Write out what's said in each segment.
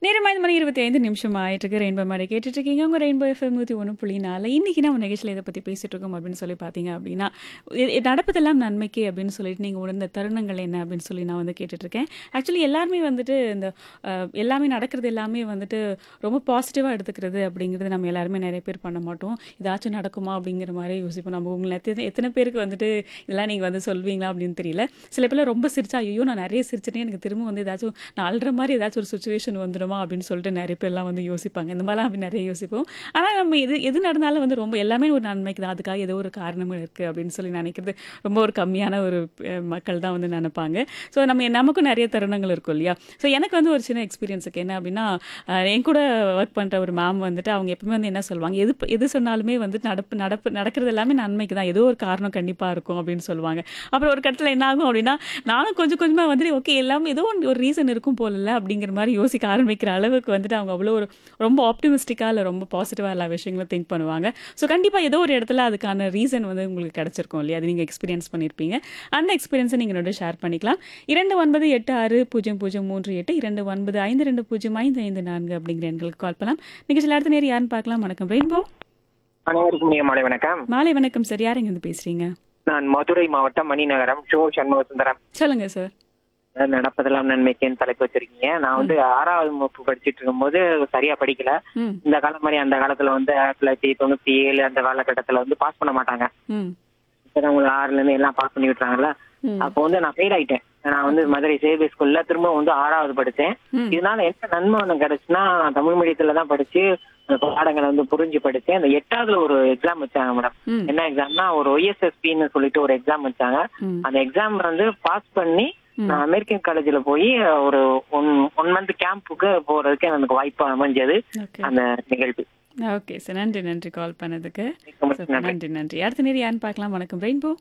நேரம் ஐந்து மணி இருபத்தி ஐந்து நிமிஷம் ஆயிட்டு இருக்கு ரெயின்போ மாதிரி கேட்டுட்டு இருக்கீங்க உங்க ரெயின்போ எஃப்எம் நூற்றி ஒன்று புள்ளி நாலு இன்னைக்கு நம்ம நிகழ்ச்சியில் இதை பற்றி பேசிட்டு இருக்கோம் அப்படின்னு சொல்லி பார்த்தீங்க அப்படின்னா இ- இ- நடப்பதெல்லாம் நன்மைக்கு அப்படின்னு சொல்லிட்டு நீங்கள் உணர்ந்த தருணங்கள் என்ன அப்படின்னு சொல்லி நான் வந்து கேட்டுட்டு இருக்கேன் ஆக்சுவலி எல்லாருமே வந்துட்டு இந்த அஹ், எல்லாமே நடக்கிறது எல்லாமே வந்துட்டு ரொம்ப பாசிட்டிவாக எடுத்துக்கிறது அப்படிங்கிறது நம்ம எல்லாருமே நிறைய பேர் பண்ண மாட்டோம் ஏதாச்சும் நடக்குமா அப்படிங்கிற மாதிரி யோசிப்போம் நம்ம உங்களை எத்தனை எத்தனை பேருக்கு வந்துட்டு இதெல்லாம் நீங்கள் வந்து சொல்வீங்களா அப்படின்னு தெரியல சில பேர்லாம் ரொம்ப சிரிச்சா ஐயோ நான் நிறைய சிரிச்சிட்டேன் எனக்கு திரும்ப வந்து ஏதாச்சும் நான் அழுற மாதிரி ஏதாச்சும் ஒரு சுச்சுவேஷன் வந்துடுமா அப்படின்னு சொல்லிட்டு நிறைய பேர்லாம் வந்து யோசிப்பாங்க இந்த மாதிரிலாம் அப்படி நிறைய யோசிப்போம் ஆனால் நம்ம எது எது நடந்தாலும் வந்து ரொம்ப எல்லாமே ஒரு நன்மைக்கு தான் அதுக்காக ஏதோ ஒரு காரணமும் இருக்குது அப்படின்னு சொல்லி நினைக்கிறது ரொம்ப ஒரு கம்மியான ஒரு அஹ், மக்கள் தான் வந்து நினைப்பாங்க ஸோ நம்ம நமக்கும் நிறைய தருணங்கள் இருக்கும் இல்லையா ஸோ எனக்கு வந்து ஒரு சின்ன எக்ஸ்பீரியன்ஸுக்கு என்ன அப்படின்னா அஹ், என் கூட ஒர்க் பண்ணுற ஒரு மேம் வந்துட்டு அவங்க எப்பவுமே வந்து என்ன சொல்லுவாங்க எது எது சொன்னாலுமே வந்து நடப்பு நடப்பு நடக்கிறது எல்லாமே நன்மைக்கு தான் ஏதோ ஒரு காரணம் கண்டிப்பாக இருக்கும் அப்படின்னு சொல்லுவாங்க அப்புறம் ஒரு கட்டத்தில் என்ன ஆகும் அப்படின்னா நானும் கொஞ்சம் கொஞ்சமாக வந்துட்டு ஓகே எல்லாமே ஏதோ ஒன்று ஒரு ரீசன் இருக்கும் போல அப்படிங்கிற மாதிரி யோசிக்க ஆரம்பிக்கிற அளவுக்கு வந்துட்டு அவங்க அவ்வளோ ஒரு ரொம்ப ஆப்டிமிஸ்டிக்காக இல்லை ரொம்ப பாசிட்டிவாக எல்லா விஷயங்களும் திங்க் பண்ணுவாங்க ஸோ கண்டிப்பாக ஏதோ ஒரு இடத்துல அதுக்கான ரீசன் வந்து உங்களுக்கு கிடச்சிருக்கும் இல்லையா அது நீங்கள் எக்ஸ்பீரியன்ஸ் பண்ணியிருப்பீங்க அந்த எக்ஸ்பீரியன்ஸை நீங்கள் என்னோட ஷேர் பண்ணிக்கலாம் இரண்டு ஒன்பது எட்டு ஆறு பூஜ்ஜியம் பூஜ்ஜியம் மூன்று எட்டு இரண்டு ஒன்பது ஐந்து ரெண்டு பூஜ்ஜியம் ஐந்து ஐந்து நான்கு அப்படிங்கிற எண்களுக்கு கால் பண்ணலாம் நிகழ்ச்சியில் அடுத்த நேரம் யாருன்னு பார்க்கலாம் வணக்கம் ரெயின்போ அனைவருக்கும் மிக மாலை வணக்கம் மாலை வணக்கம் சார் யார் இருந்து பேசுறீங்க நான் மதுரை மாவட்டம் மணிநகரம் ஷோ சண்முக சுந்தரம் சொல்லுங்க சார் நடப்பதெல்லாம் நன்மைக்குன்னு தலைப்பு வச்சிருக்கீங்க நான் வந்து ஆறாவது வகுப்பு படிச்சிட்டு இருக்கும்போது சரியா படிக்கல ம் இந்த காலம் மாதிரி அந்த காலத்துல வந்து ஆயிரத்தி தொள்ளாயிரத்தி தொண்ணூத்தி ஏழு அந்த காலகட்டத்துல வந்து பாஸ் பண்ண மாட்டாங்க ம் இப்பதான் உங்களுக்கு ஆறுல இருந்து எல்லாம் பாஸ் பண்ணி விட்டுறாங்கல்ல ம். அப்போ வந்து நான் ஃபெயில் ஆயிட்டேன் நான் வந்து மதுரை சேபி ஸ்கூல்ல திரும்ப வந்து ஆறாவது படிச்சேன் ம். இதனால என்ன நன்மை ஒண்ணு கிடைச்சுன்னா நான் தமிழ் மீடியத்துல தான் படிச்சு அந்த பாடங்களை வந்து புரிஞ்சு படிச்சேன் அந்த எட்டாவதுல ஒரு எக்ஸாம் வச்சாங்க மேடம் ம். என்ன எக்ஸாம்னா ஒரு ஒய்எஸ்எஸ்பின்னு சொல்லிட்டு ஒரு எக்ஸாம் வச்சாங்க ம். அந்த எக்ஸாம் வந்து பாஸ் பண்ணி நான் அமெரிக்கன் காலேஜ்ல போய் ஒரு ஒன் ஒன் மந்த் கேம்புக்கு போறதுக்கு எனக்கு வாய்ப்பு அமைஞ்சது ஓகே அந்த நிகழ்வு ஓகே சார் நன்றி நன்றி கால் பண்ணதுக்கு மிக்க மகிழ்ச்சி. சூப்பர், நன்றி நன்றி அடுத்த நேரம் யாருன்னு பார்க்கலாம் வணக்கம் ரெயின்போ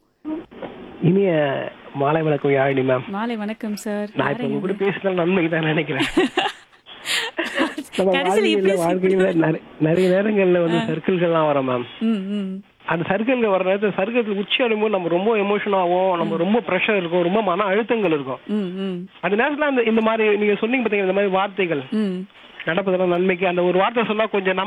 இனிய மாலை வணக்கம் யாழினி மேம் மாலை வணக்கம் சார் நான் இப்ப உங்க கூட பேசினால் நன்மைக்கு தான் நினைக்கிறேன் நம்ம கடைசியில் இப்படி வாழ்க்கையில வாழ்க்கையில நிறைய- நிறைய நேரங்கள்ல வந்து சர்க்கிள்கள்லாம் வரும் மேம் ம் ம் அந்த சர்க்கிள்கள் வர நேரத்தில் சர்க்கிள் உச்சி அடையும்போது நம்ம ரொம்ப எமோஷன் ஆகும் நம்ம ரொம்ப ப்ரெஷர் இருக்கும் ரொம்ப மன அழுத்தங்கள் இருக்கும் ம் ம் அந்த நேரத்துல அந்த இந்த மாதிரி நீங்க சொன்னீங்க பாத்தீங்க இந்த மாதிரி வார்த்தைகள் ம் நடப்பதெல்லாம் நன்மைக்கு அந்த ஒரு வார்த்தை சொன்னா கொஞ்சம்